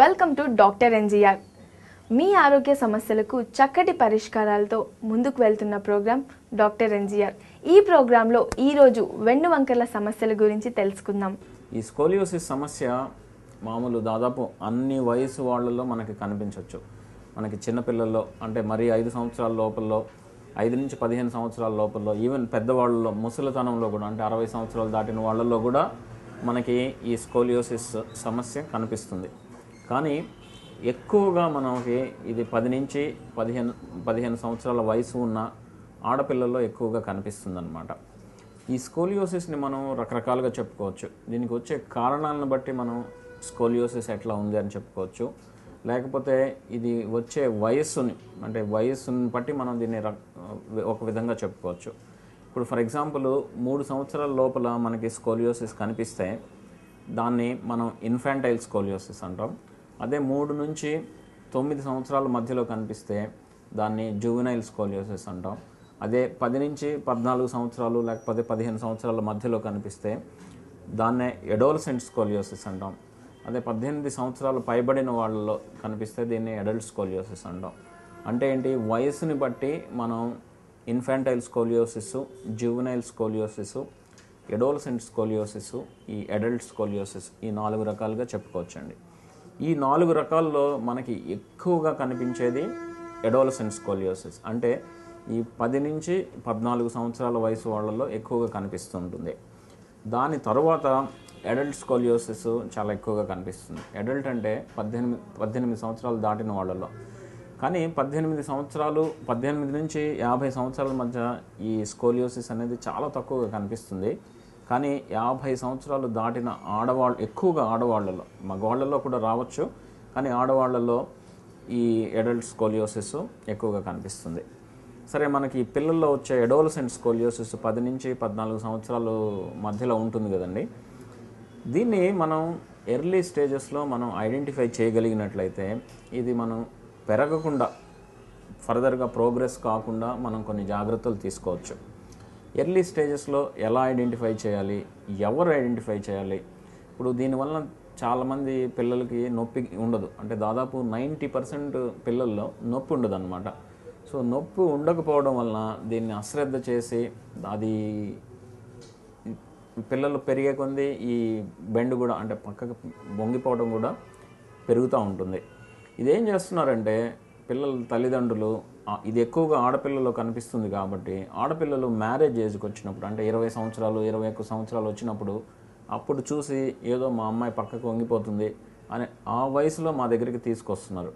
welcome to doctor NGR మీ ఆరోగ్య సమస్యలకు చక్కటి పరిష్కారాలతో ముందుకు వెళ్తున్న ప్రోగ్రాం డాక్టర్ ఎన్జిఆర్ ఈ ప్రోగ్రాంలో ఈరోజు వెన్ను వంకర్ల సమస్యల గురించి తెలుసుకుందాం ఈ స్కోలియోసిస్ సమస్య మామూలు దాదాపు అన్ని వయసు వాళ్ళలో మనకి కనిపించవచ్చు మనకి చిన్నపిల్లల్లో అంటే మరీ ఐదు సంవత్సరాల లోపల్లో ఐదు నుంచి పదిహేను సంవత్సరాల లోపల్లో ఈవెన్ పెద్దవాళ్ళలో ముసలితనంలో కూడా అంటే అరవై సంవత్సరాలు దాటిన వాళ్ళల్లో కూడా మనకి ఈ స్కోలియోసిస్ సమస్య కనిపిస్తుంది కానీ ఎక్కువగా మనకి ఇది పది నుంచి పదిహేను పదిహేను సంవత్సరాల వయసు ఉన్న ఆడపిల్లల్లో ఎక్కువగా కనిపిస్తుంది అనమాట ఈ స్కోలియోసిస్ని మనం రకరకాలుగా చెప్పుకోవచ్చు దీనికి వచ్చే కారణాలను బట్టి మనం స్కోలియోసిస్ ఎట్లా ఉంది అని చెప్పుకోవచ్చు లేకపోతే ఇది వచ్చే వయస్సుని అంటే వయస్సుని బట్టి మనం దీన్ని ర- ఒక విధంగా చెప్పుకోవచ్చు ఇప్పుడు ఫర్ ఎగ్జాంపుల్ మూడు సంవత్సరాల లోపల మనకి స్కోలియోసిస్ కనిపిస్తే దాన్ని మనం ఇన్ఫాంటైల్ స్కోలియోసిస్ అంటాం అదే మూడు నుంచి తొమ్మిది సంవత్సరాల మధ్యలో కనిపిస్తే దాన్ని జువెనైల్ స్కోలియోసిస్ అంటాం అదే పది నుంచి పద్నాలుగు సంవత్సరాలు లేకపోతే పదిహేను సంవత్సరాల మధ్యలో కనిపిస్తే దాన్నే ఎడోలసెంట్ స్కోలియోసిస్ అంటాం అదే పద్దెనిమిది సంవత్సరాలు పైబడిన వాళ్ళలో కనిపిస్తే దీన్ని అడల్ట్ స్కోలియోసిస్ అంటాం అంటే ఏంటి వయసుని బట్టి మనం infantile scoliosis juvenile scoliosis adolescent scoliosis ఈ అడల్ట్ స్కోలియోసిస్ ఈ నాలుగు రకాలుగా చెప్పుకోవచ్చండి ఈ నాలుగు రకాల్లో మనకి ఎక్కువగా కనిపించేది ఎడోలసెంట్ స్కోలియోసిస్ అంటే ఈ పది నుంచి పద్నాలుగు సంవత్సరాల వయసు వాళ్ళలో ఎక్కువగా కనిపిస్తుంటుంది దాని తరువాత అడల్ట్ స్కోలియోసిస్ చాలా ఎక్కువగా కనిపిస్తుంది అడల్ట్ అంటే పద్దెనిమిది పద్దెనిమిది సంవత్సరాలు దాటిన వాళ్ళలో కానీ పద్దెనిమిది సంవత్సరాలు పద్దెనిమిది నుంచి యాభై సంవత్సరాల మధ్య ఈ స్కోలియోసిస్ అనేది చాలా తక్కువగా కనిపిస్తుంది కానీ యాభై సంవత్సరాలు దాటిన ఆడవాళ్ళు ఎక్కువగా ఆడవాళ్ళలో మగవాళ్ళలో కూడా రావచ్చు కానీ ఆడవాళ్ళలో ఈ అడల్ట్ స్కోలియోసిస్ ఎక్కువగా కనిపిస్తుంది సరే మనకి పిల్లల్లో వచ్చే ఎడోలసెంట్ స్కోలియోసిస్ పది నుంచి పద్నాలుగు సంవత్సరాలు మధ్యలో ఉంటుంది కదండి దీన్ని మనం ఎర్లీ స్టేజెస్లో మనం ఐడెంటిఫై చేయగలిగినట్లయితే ఇది మనం పెరగకుండా ఫర్దర్గా ప్రోగ్రెస్ కాకుండా మనం కొన్ని జాగ్రత్తలు తీసుకోవచ్చు ఎర్లీ స్టేజెస్లో ఎలా ఐడెంటిఫై చేయాలి ఎవరు ఐడెంటిఫై చేయాలి ఇప్పుడు దీనివల్ల చాలామంది పిల్లలకి నొప్పి ఉండదు అంటే దాదాపు నైంటీ పర్సెంట్ పిల్లల్లో నొప్పి ఉండదు అనమాట సో నొప్పి ఉండకపోవడం వలన దీన్ని అశ్రద్ధ చేసి అది పిల్లలు పెరిగే కొంది ఈ బెండ్ కూడా అంటే పక్కకు వంగిపోవడం కూడా పెరుగుతూ ఉంటుంది ఇదేం చేస్తున్నారంటే పిల్లల తల్లిదండ్రులు ఆ, ఇది ఎక్కువగా ఆడపిల్లల్లో కనిపిస్తుంది కాబట్టి ఆడపిల్లలు మ్యారేజ్ ఏజ్కి వచ్చినప్పుడు అంటే ఇరవై సంవత్సరాలు ఇరవై ఒక్క సంవత్సరాలు వచ్చినప్పుడు అప్పుడు చూసి ఏదో మా అమ్మాయి పక్కకు వంగిపోతుంది అని ఆ వయసులో మా దగ్గరికి తీసుకొస్తున్నారు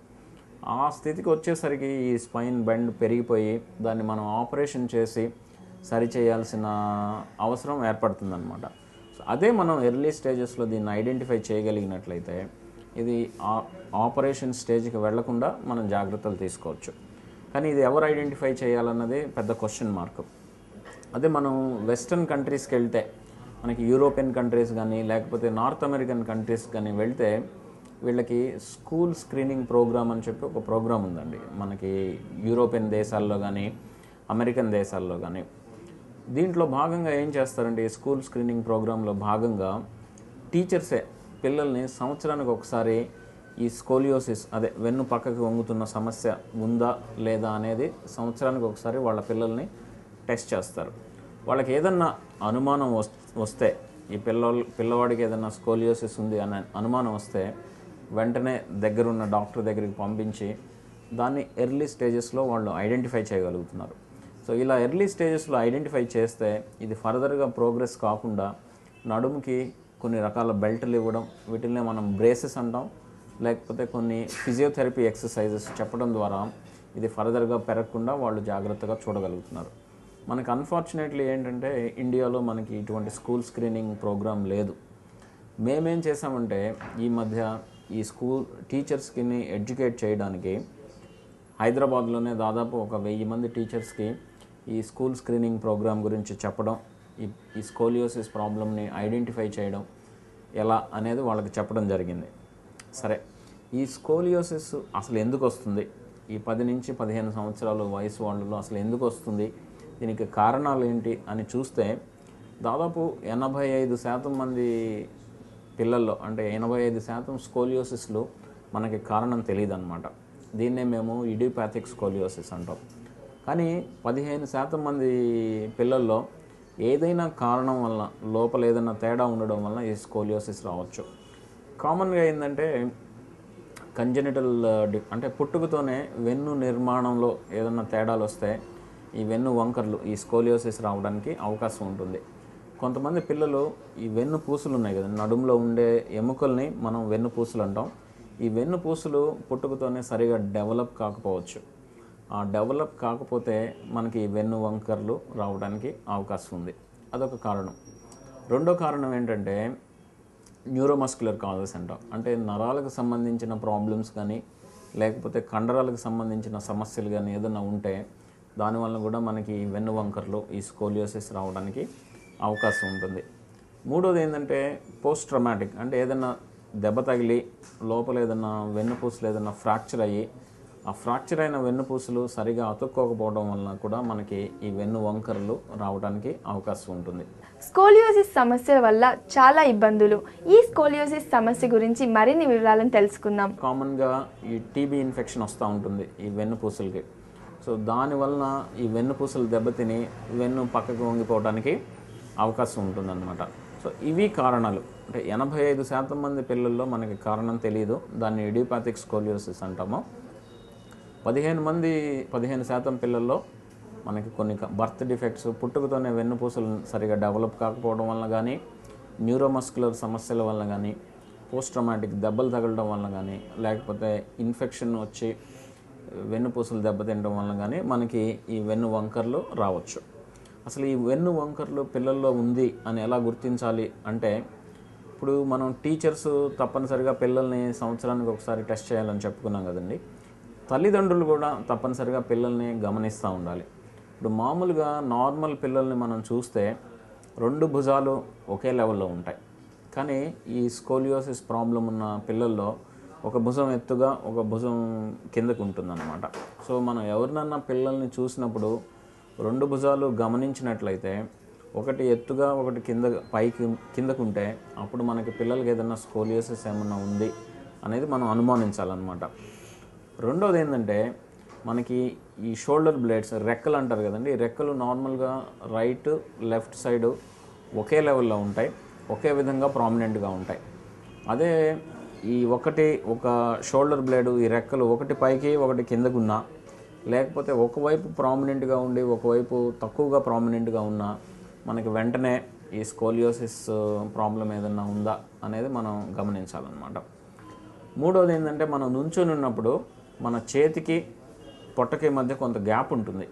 ఆ స్థితికి వచ్చేసరికి ఈ స్పైన్ బెండ్ పెరిగిపోయి దాన్ని మనం ఆపరేషన్ చేసి సరి చేయాల్సిన అవసరం ఏర్పడుతుందన్నమాట సో అదే మనం ఎర్లీ స్టేజెస్లో దీన్ని ఐడెంటిఫై చేయగలిగినట్లయితే ఇది ఆ ఆపరేషన్ స్టేజ్కి వెళ్లకుండా మనం జాగ్రత్తలు తీసుకోవచ్చు కానీ ఇది ఎవరు ఐడెంటిఫై చేయాలన్నది పెద్ద క్వశ్చన్ మార్క్ అదే మనం వెస్ట్రన్ కంట్రీస్కి వెళ్తే మనకి యూరోపియన్ కంట్రీస్ కానీ లేకపోతే నార్త్ అమెరికన్ కంట్రీస్ కానీ వెళ్తే వీళ్ళకి స్కూల్ స్క్రీనింగ్ ప్రోగ్రామ్ అని చెప్పి ఒక ప్రోగ్రామ్ ఉందండి మనకి యూరోపియన్ దేశాల్లో కానీ అమెరికన్ దేశాల్లో కానీ దీంట్లో భాగంగా ఏం చేస్తారంటే ఈ స్కూల్ స్క్రీనింగ్ ప్రోగ్రాంలో భాగంగా టీచర్సే పిల్లల్ని సంవత్సరానికి ఒకసారి ఈ స్కోలియోసిస్ అదే వెన్ను పక్కకి వంగుతున్న సమస్య ఉందా లేదా అనేది సంవత్సరానికి ఒకసారి వాళ్ళ పిల్లల్ని టెస్ట్ చేస్తారు వాళ్ళకి ఏదన్నా అనుమానం వస్- వస్తే ఈ పిల్లలు పిల్లవాడికి ఏదన్నా స్కోలియోసిస్ ఉంది అనే అనుమానం వస్తే వెంటనే దగ్గరున్న డాక్టర్ దగ్గరికి పంపించి దాన్ని ఎర్లీ స్టేజెస్లో వాళ్ళు ఐడెంటిఫై చేయగలుగుతున్నారు సో ఇలా ఎర్లీ స్టేజెస్లో ఐడెంటిఫై చేస్తే ఇది ఫర్దర్గా ప్రోగ్రెస్ కాకుండా నడుముకి కొన్ని రకాల బెల్ట్లు ఇవ్వడం వీటిల్నే మనం బ్రేసెస్ అంటాం లేకపోతే కొన్ని ఫిజియోథెరపీ ఎక్సర్సైజెస్ చెప్పడం ద్వారా ఇది ఫర్దర్గా పెరగకుండా వాళ్ళు జాగ్రత్తగా చూడగలుగుతున్నారు మనకు అన్ఫార్చునేట్లీ ఏంటంటే ఇండియాలో మనకి ఇటువంటి స్కూల్ స్క్రీనింగ్ ప్రోగ్రామ్ లేదు మేమేం చేసామంటే ఈ మధ్య ఈ స్కూల్ టీచర్స్కి ఎడ్యుకేట్ చేయడానికి హైదరాబాద్లోనే దాదాపు ఒక వెయ్యి మంది టీచర్స్కి ఈ స్కూల్ స్క్రీనింగ్ ప్రోగ్రామ్ గురించి చెప్పడం ఈ ఈ స్కోలియోసిస్ ప్రాబ్లమ్ని ఐడెంటిఫై చేయడం ఎలా అనేది వాళ్ళకి చెప్పడం జరిగింది సరే ఈ స్కోలియోసిస్ అసలు ఎందుకు వస్తుంది ఈ పది నుంచి పదిహేను సంవత్సరాల వయసు వాళ్ళలో అసలు ఎందుకు వస్తుంది దీనికి కారణాలు ఏంటి అని చూస్తే దాదాపు ఎనభై ఐదు శాతం మంది పిల్లల్లో అంటే ఎనభై ఐదు శాతం స్కోలియోసిస్లు మనకి కారణం తెలియదు అనమాట దీన్నే మేము ఇడియోపాథిక్ స్కోలియోసిస్ అంటాం కానీ పదిహేను శాతం మంది పిల్లల్లో ఏదైనా కారణం వల్ల లోపల ఏదైనా తేడా ఉండడం వల్ల ఈ స్కోలియోసిస్ రావచ్చు కామన్గా ఏంటంటే కంజెనిటల్ అంటే పుట్టుకతోనే వెన్ను నిర్మాణంలో ఏదైనా తేడాలు వస్తే ఈ వెన్ను వంకర్లు ఈ స్కోలియోసిస్ రావడానికి అవకాశం ఉంటుంది కొంతమంది పిల్లలు ఈ వెన్ను పూసలు ఉన్నాయి కదా నడుములో ఉండే ఎముకల్ని మనం వెన్ను పూసలు అంటాం ఈ వెన్ను పూసలు పుట్టుకతోనే సరిగా డెవలప్ కాకపోవచ్చు ఆ డెవలప్ కాకపోతే మనకి ఈ వెన్ను వంకర్లు రావడానికి అవకాశం ఉంది అదొక కారణం రెండో కారణం ఏంటంటే న్యూరోమస్కులర్ కాజెస్ అంటాం అంటే నరాలకు సంబంధించిన ప్రాబ్లమ్స్ కానీ లేకపోతే కండరాలకు సంబంధించిన సమస్యలు కానీ ఏదైనా ఉంటే దానివల్ల కూడా మనకి ఈ వెన్ను వంకర్లు ఈ స్కోలియోసిస్ రావడానికి అవకాశం ఉంటుంది మూడోది ఏంటంటే పోస్ట్ ట్రమాటిక్ అంటే ఏదైనా దెబ్బ తగిలి లోపల ఏదైనా వెన్నుపూసలు ఏదైనా ఫ్రాక్చర్ అయ్యి ఆ ఫ్రాక్చర్ అయిన వెన్నుపూసలు సరిగా అతుక్కోకపోవడం వలన కూడా మనకి ఈ వెన్ను వంకరలు రావడానికి అవకాశం ఉంటుంది స్కోలియోసిస్ సమస్యల వల్ల చాలా ఇబ్బందులు ఈ స్కోలియోసిస్ సమస్య గురించి మరిన్ని వివరాలను తెలుసుకుందాం కామన్గా ఈ టీబీ ఇన్ఫెక్షన్ వస్తూ ఉంటుంది ఈ వెన్నుపూసలకి సో దానివలన ఈ వెన్నుపూసలు దెబ్బతిని వెన్ను పక్కకు వంగిపోవడానికి అవకాశం ఉంటుందన్నమాట సో ఇవి కారణాలు అంటే ఎనభై ఐదు శాతం మంది పిల్లల్లో మనకి కారణం తెలియదు దాన్ని ఇడియోపాథిక్ స్కోలియోసిస్ అంటాము పదిహేను మంది పదిహేను శాతం పిల్లల్లో మనకి కొన్ని బర్త్ డిఫెక్ట్స్ పుట్టుకతోనే వెన్నుపూసలు సరిగా డెవలప్ కాకపోవడం వల్ల కానీ న్యూరోమస్కులర్ సమస్యల వల్ల కానీ పోస్ట్ ట్రమాటిక్ దెబ్బలు తగలడం వల్ల కానీ లేకపోతే ఇన్ఫెక్షన్ వచ్చి వెన్నుపూసలు దెబ్బతినడం వల్ల కానీ మనకి ఈ వెన్ను వంకర్లు రావచ్చు అసలు ఈ వెన్ను వంకర్లు పిల్లల్లో ఉంది అని ఎలా గుర్తించాలి అంటే ఇప్పుడు మనం టీచర్స్ తప్పనిసరిగా పిల్లల్ని సంవత్సరానికి ఒకసారి టెస్ట్ చేయాలని చెప్పుకున్నాం కదండి తల్లిదండ్రులు కూడా తప్పనిసరిగా పిల్లల్ని గమనిస్తూ ఉండాలి ఇప్పుడు మామూలుగా నార్మల్ పిల్లల్ని మనం చూస్తే రెండు భుజాలు ఒకే లెవెల్లో ఉంటాయి కానీ ఈ స్కోలియోసిస్ ప్రాబ్లం ఉన్న పిల్లల్లో ఒక భుజం ఎత్తుగా ఒక భుజం కిందకు ఉంటుందన్నమాట సో మనం ఎవరినన్నా పిల్లల్ని చూసినప్పుడు రెండు భుజాలు గమనించినట్లయితే ఒకటి ఎత్తుగా ఒకటి కింద పైకి కిందకుంటే అప్పుడు మనకి పిల్లలకి ఏదైనా స్కోలియోసిస్ ఏమన్నా ఉంది అనేది మనం అనుమానించాలన్నమాట రెండోది ఏంటంటే మనకి ఈ షోల్డర్ బ్లేడ్స్ రెక్కలు అంటారు కదండి ఈ రెక్కలు నార్మల్గా రైట్ లెఫ్ట్ సైడ్ ఒకే లెవెల్లో ఉంటాయి ఒకే విధంగా ప్రామినెంట్గా ఉంటాయి అదే ఈ ఒకటి ఒక షోల్డర్ బ్లేడ్ ఈ రెక్కలు ఒకటి పైకి ఒకటి కిందకున్నా లేకపోతే ఒకవైపు ప్రామినెంట్గా ఉండి ఒకవైపు తక్కువగా ప్రామినెంట్గా ఉన్నా మనకి వెంటనే ఈ స్కోలియోసిస్ ప్రాబ్లం ఏదన్నా ఉందా అనేది మనం గమనించాలన్నమాట మూడోది ఏంటంటే మనం నుంచొని ఉన్నప్పుడు మన చేతికి పొట్టకి మధ్య కొంత గ్యాప్ ఉంటుంది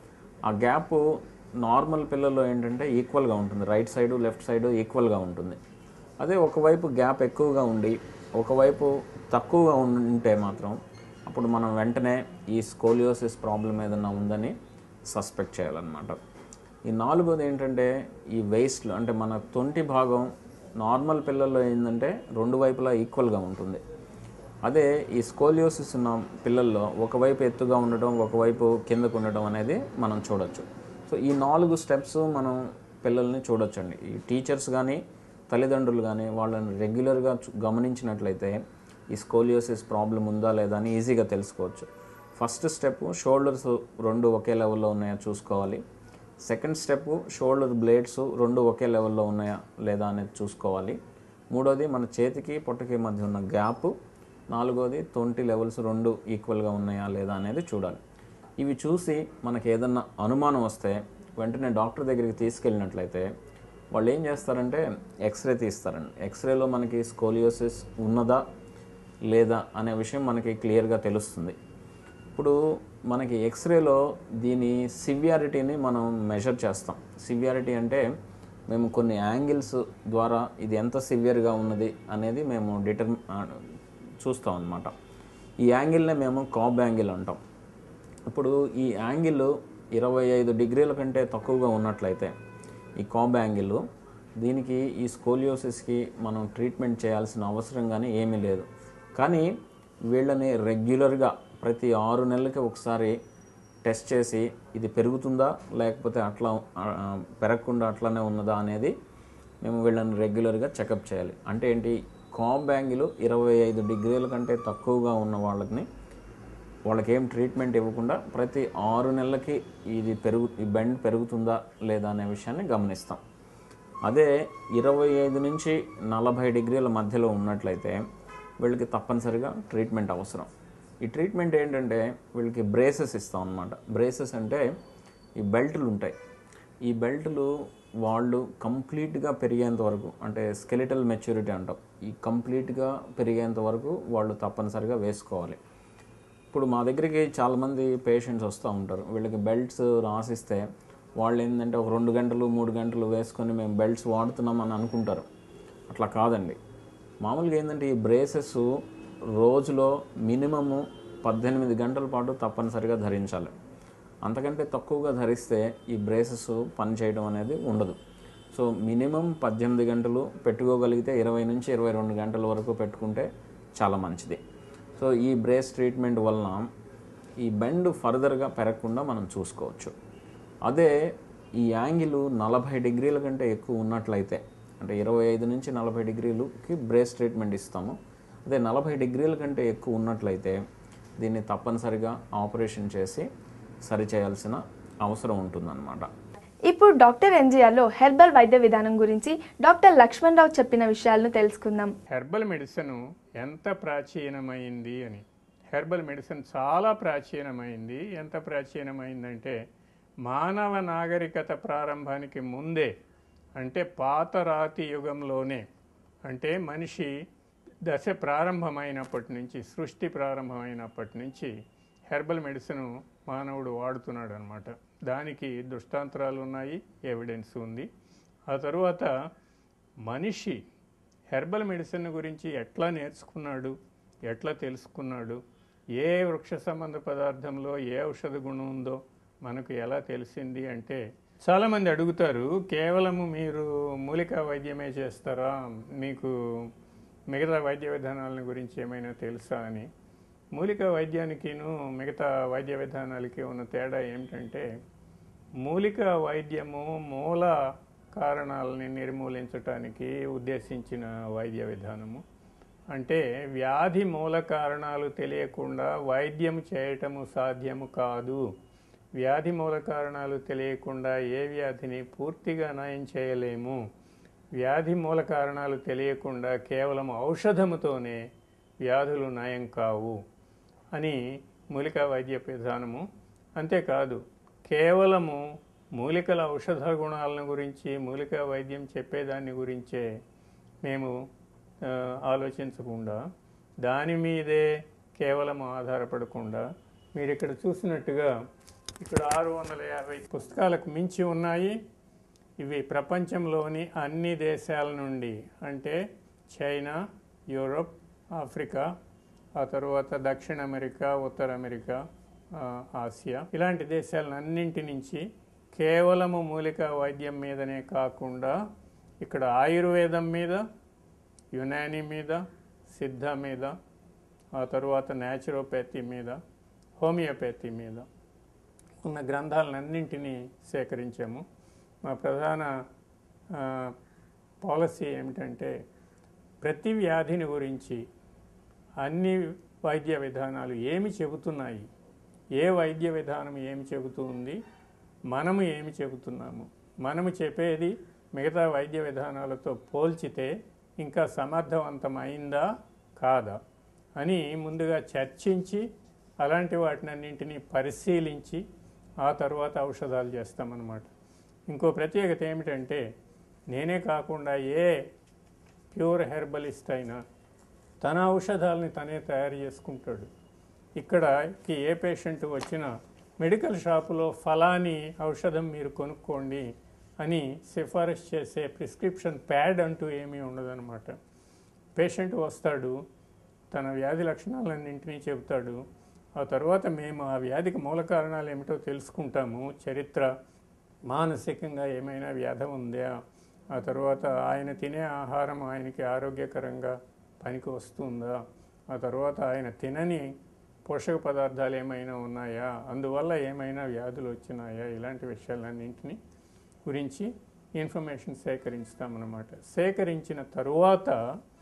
ఆ గ్యాప్ నార్మల్ పిల్లల్లో ఏంటంటే ఈక్వల్గా ఉంటుంది రైట్ సైడు లెఫ్ట్ సైడు ఈక్వల్గా ఉంటుంది అదే ఒకవైపు గ్యాప్ ఎక్కువగా ఉండి ఒకవైపు తక్కువగా ఉంటే మాత్రం అప్పుడు మనం వెంటనే ఈ స్కోలియోసిస్ ప్రాబ్లం ఏదైనా ఉందని సస్పెక్ట్ చేయాలన్నమాట ఈ నాలుగోది ఏంటంటే ఈ వేస్ట్లు అంటే మన తొంటి భాగం నార్మల్ పిల్లల్లో ఏంటంటే రెండు వైపులా ఈక్వల్గా ఉంటుంది అదే ఈ స్కోలియోసిస్ ఉన్న పిల్లల్లో ఒకవైపు ఎత్తుగా ఉండటం ఒకవైపు కిందకు ఉండటం అనేది మనం చూడొచ్చు సో ఈ నాలుగు స్టెప్స్ మనం పిల్లల్ని చూడొచ్చండి ఈ టీచర్స్ కానీ తల్లిదండ్రులు కానీ వాళ్ళని రెగ్యులర్గా చు- గమనించినట్లయితే ఈ స్కోలియోసిస్ ప్రాబ్లం ఉందా లేదా అని ఈజీగా తెలుసుకోవచ్చు ఫస్ట్ స్టెప్ షోల్డర్స్ రెండు ఒకే లెవెల్లో ఉన్నాయా చూసుకోవాలి సెకండ్ స్టెప్ షోల్డర్ బ్లేడ్స్ రెండు ఒకే లెవెల్లో ఉన్నాయా లేదా అనేది చూసుకోవాలి మూడోది మన చేతికి పొట్టకి మధ్య ఉన్న గ్యాప్ నాలుగోది తొంటి లెవెల్స్ రెండు ఈక్వల్గా ఉన్నాయా లేదా అనేది చూడాలి ఇవి చూసి మనకి ఏదన్నా అనుమానం వస్తే వెంటనే డాక్టర్ దగ్గరికి తీసుకెళ్ళినట్లయితే వాళ్ళు ఏం చేస్తారంటే ఎక్స్రే తీస్తారండి ఎక్స్రేలో మనకి స్కోలియోసిస్ ఉన్నదా లేదా అనే విషయం మనకి క్లియర్గా తెలుస్తుంది ఇప్పుడు మనకి ఎక్స్రేలో దీని సివియారిటీని మనం మెజర్ చేస్తాం సివియారిటీ అంటే మేము కొన్ని యాంగిల్స్ ద్వారా ఇది ఎంత సివియర్గా ఉన్నది అనేది మేము డిటర్ చూస్తాం అన్నమాట ఈ యాంగిల్నే మేము కాబ్ యాంగిల్ అంటాం ఇప్పుడు ఈ యాంగిల్ ఇరవై ఐదు డిగ్రీల కంటే తక్కువగా ఉన్నట్లయితే ఈ కాబ్ యాంగిల్ దీనికి ఈ స్కోలియోసిస్కి మనం ట్రీట్మెంట్ చేయాల్సిన అవసరం కానీ ఏమీ లేదు కానీ వీళ్ళని రెగ్యులర్గా ప్రతి ఆరు నెలలకి ఒకసారి టెస్ట్ చేసి ఇది పెరుగుతుందా లేకపోతే అట్లా ఆ, పెరగకుండా అట్లానే ఉన్నదా అనేది మేము వీళ్ళని రెగ్యులర్గా చెకప్ చేయాలి అంటే ఏంటి కాంబ్ యాంగిల్ ఇరవై ఐదు డిగ్రీల కంటే తక్కువగా ఉన్న వాళ్ళని వాళ్ళకి ఏం ట్రీట్మెంట్ ఇవ్వకుండా ప్రతి ఆరు నెలలకి ఇది పెరుగు ఈ బెండ్ పెరుగుతుందా లేదా అనే విషయాన్ని గమనిస్తాం అదే ఇరవై ఐదు నుంచి నలభై డిగ్రీల మధ్యలో ఉన్నట్లయితే వీళ్ళకి తప్పనిసరిగా ట్రీట్మెంట్ అవసరం ఈ ట్రీట్మెంట్ ఏంటంటే వీళ్ళకి బ్రేసెస్ ఇస్తాం అనమాట బ్రేసెస్ అంటే ఈ బెల్ట్లు ఉంటాయి ఈ బెల్ట్లు వాళ్ళు కంప్లీట్గా పెరిగేంత వరకు అంటే స్కెలిటల్ మెచ్యూరిటీ అంటాం ఈ కంప్లీట్గా పెరిగేంత వరకు వాళ్ళు తప్పనిసరిగా వేసుకోవాలి ఇప్పుడు మా దగ్గరికి చాలామంది పేషెంట్స్ వస్తూ ఉంటారు వీళ్ళకి బెల్ట్స్ రాసిస్తే వాళ్ళు ఏంటంటే ఒక రెండు గంటలు మూడు గంటలు వేసుకొని మేము బెల్ట్స్ వాడుతున్నాం అని అనుకుంటారు అట్లా కాదండి మామూలుగా ఏంటంటే ఈ బ్రేసెస్ రోజులో మినిమము పద్దెనిమిది గంటల పాటు తప్పనిసరిగా ధరించాలి అంతకంటే తక్కువగా ధరిస్తే ఈ బ్రేసెస్ పనిచేయడం అనేది ఉండదు సో మినిమం పద్దెనిమిది గంటలు పెట్టుకోగలిగితే ఇరవై నుంచి ఇరవై రెండు గంటల వరకు పెట్టుకుంటే చాలా మంచిది సో ఈ బ్రేస్ ట్రీట్మెంట్ వలన ఈ బెండ్ ఫర్దర్గా పెరగకుండా మనం చూసుకోవచ్చు అదే ఈ యాంగిల్ నలభై డిగ్రీల కంటే ఎక్కువ ఉన్నట్లయితే అంటే ఇరవై ఐదు నుంచి నలభై డిగ్రీలకి బ్రేస్ ట్రీట్మెంట్ ఇస్తాము అదే నలభై డిగ్రీల కంటే ఎక్కువ ఉన్నట్లయితే దీన్ని తప్పనిసరిగా ఆపరేషన్ చేసి సరిచేయాల్సిన అవసరం ఉంటుందన్నమాట ఇప్పుడు డాక్టర్ ఎన్జిఆర్లో హెర్బల్ వైద్య విధానం గురించి డాక్టర్ లక్ష్మణ్ రావు చెప్పిన విషయాలను తెలుసుకుందాం హెర్బల్ మెడిసిన్ ఎంత ప్రాచీనమైంది అని హెర్బల్ మెడిసిన్ చాలా ప్రాచీనమైంది ఎంత ప్రాచీనమైందంటే మానవ నాగరికత ప్రారంభానికి ముందే అంటే పాత రాతి యుగంలోనే అంటే మనిషి దశ ప్రారంభమైనప్పటి నుంచి సృష్టి ప్రారంభమైనప్పటి నుంచి హెర్బల్ మెడిసిన్ మానవుడు వాడుతున్నాడు అనమాట దానికి దృష్టాంతరాలు ఉన్నాయి ఎవిడెన్స్ ఉంది ఆ తరువాత మనిషి హెర్బల్ మెడిసిన్ గురించి ఎట్లా నేర్చుకున్నాడు ఎట్లా తెలుసుకున్నాడు ఏ వృక్ష సంబంధ పదార్థంలో ఏ ఔషధ గుణం ఉందో మనకు ఎలా తెలిసింది అంటే చాలామంది అడుగుతారు కేవలము మీరు మూలికా వైద్యమే చేస్తారా మీకు మిగతా వైద్య విధానాల గురించి ఏమైనా తెలుసా అని మూలికా వైద్యానికిను మిగతా వైద్య విధానాలకి ఉన్న తేడా ఏమిటంటే మూలికా వైద్యము మూల కారణాలని నిర్మూలించటానికి ఉద్దేశించిన వైద్య విధానము అంటే వ్యాధి మూల కారణాలు తెలియకుండా వైద్యం చేయటము సాధ్యము కాదు వ్యాధి మూల కారణాలు తెలియకుండా ఏ వ్యాధిని పూర్తిగా నయం చేయలేము వ్యాధి మూల కారణాలు తెలియకుండా కేవలం ఔషధముతోనే వ్యాధులు నయం కావు అని మూలికా వైద్య విధానము అంతేకాదు కేవలము మూలికల ఔషధ గుణాలను గురించి మూలికా వైద్యం చెప్పేదాన్ని గురించే మేము ఆ, ఆలోచించకుండా దాని మీదే కేవలం ఆధారపడకుండా మీరు ఇక్కడ చూసినట్టుగా ఇక్కడ ఆరు వందల యాభై పుస్తకాలకు మించి ఉన్నాయి ఇవి ప్రపంచంలోని అన్ని దేశాల నుండి అంటే చైనా యూరోప్ ఆఫ్రికా ఆ తర్వాత దక్షిణ అమెరికా ఉత్తర అమెరికా ఆ, ఆసియా ఇలాంటి దేశాలన్నింటి నుంచి కేవలము మూలిక వైద్యం మీదనే కాకుండా ఇక్కడ ఆయుర్వేదం మీద యునాని మీద సిద్ధ మీద ఆ తరువాత న్యాచురోపతి మీద హోమియోపతి మీద ఉన్న గ్రంథాలన్నింటినీ సేకరించాము మా ప్రధాన ఆ, పాలసీ ఏమిటంటే ప్రతి వ్యాధిని గురించి అన్ని వైద్య విధానాలు ఏమి చెబుతున్నాయి ఏ వైద్య విధానం ఏమి చెబుతూ ఉంది మనము ఏమి చెబుతున్నాము మనము చెప్పేది మిగతా వైద్య విధానాలతో పోల్చితే ఇంకా సమర్థవంతమైందా కాదా అని ముందుగా చర్చించి అలాంటి వాటినన్నింటినీ పరిశీలించి ఆ తర్వాత ఔషధాలు చేస్తామన్నమాట ఇంకో ప్రత్యేకత ఏమిటంటే నేనే కాకుండా ఏ ప్యూర్ హెర్బలిస్ట్ అయినా తన ఔషధాలని తనే తయారు చేసుకుంటాడు ఇక్కడకి ఏ పేషెంట్ వచ్చినా మెడికల్ షాపులో ఫలాని ఔషధం మీరు కొనుక్కోండి అని సిఫారసు చేసే ప్రిస్క్రిప్షన్ ప్యాడ్ అంటూ ఏమీ ఉండదన్నమాట పేషెంట్ వస్తాడు తన వ్యాధి లక్షణాలన్నింటినీ చెబుతాడు ఆ తర్వాత మేము ఆ వ్యాధికి మూల కారణాలు ఏమిటో తెలుసుకుంటాము చరిత్ర మానసికంగా ఏమైనా వ్యాధి ఉందా ఆ తర్వాత ఆయన తినే ఆహారం ఆయనకి ఆరోగ్యకరంగా పనికి వస్తుందా ఆ తర్వాత ఆయన తినని పోషక పదార్థాలు ఏమైనా ఉన్నాయా అందువల్ల ఏమైనా వ్యాధులు వచ్చినాయా ఇలాంటి విషయాలన్నింటినీ గురించి ఇన్ఫర్మేషన్ సేకరించుతామన్నమాట సేకరించిన తరువాత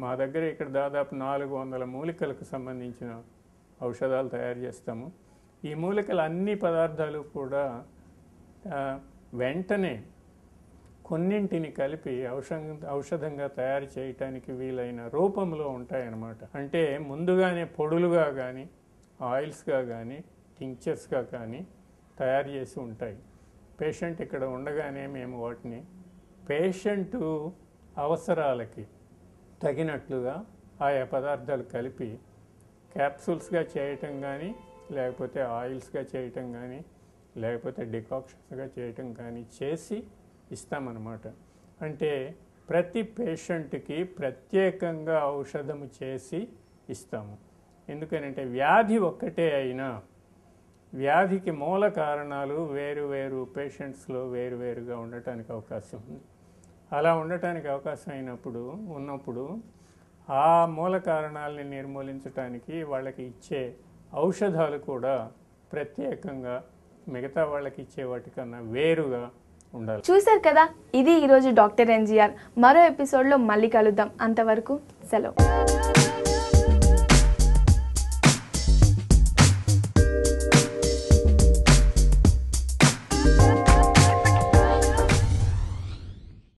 మా దగ్గర ఇక్కడ దాదాపు నాలుగు వందల మూలికలకు సంబంధించిన ఔషధాలు తయారు చేస్తాము ఈ మూలికలు అన్ని పదార్థాలు కూడా ఆ, వెంటనే కొన్నింటిని కలిపి ఔషధం ఔషధంగా తయారు చేయటానికి వీలైన రూపంలో ఉంటాయన్నమాట అంటే ముందుగానే పొడులుగా కానీ ఆయిల్స్గా కానీ టింక్చర్స్గా కానీ తయారు చేసి ఉంటాయి పేషెంట్ ఇక్కడ ఉండగానే మేము వాటిని పేషెంట్ అవసరాలకి తగినట్లుగా ఆయా పదార్థాలు కలిపి క్యాప్సూల్స్గా చేయటం కానీ లేకపోతే ఆయిల్స్గా చేయటం కానీ లేకపోతే డికాక్షన్స్గా చేయటం కానీ చేసి ఇస్తామన్నమాట అంటే ప్రతి పేషెంట్కి ప్రత్యేకంగా ఔషధము చేసి ఇస్తాము ఎందుకనంటే వ్యాధి ఒక్కటే అయినా వ్యాధికి మూల కారణాలు వేరు వేరు పేషెంట్స్లో వేరు వేరుగా ఉండటానికి అవకాశం ఉంది అలా ఉండటానికి అవకాశం అయినప్పుడు ఉన్నప్పుడు ఆ మూల కారణాలని నిర్మూలించడానికి వాళ్ళకి ఇచ్చే ఔషధాలు కూడా ప్రత్యేకంగా మిగతా వాళ్ళకి ఇచ్చే వాటికన్నా వేరుగా ఉండాలి చూశారు కదా ఇది ఈరోజు డాక్టర్ ఎన్జిఆర్ మరో ఎపిసోడ్లో మళ్ళీ కలుద్దాం అంతవరకు సెలవు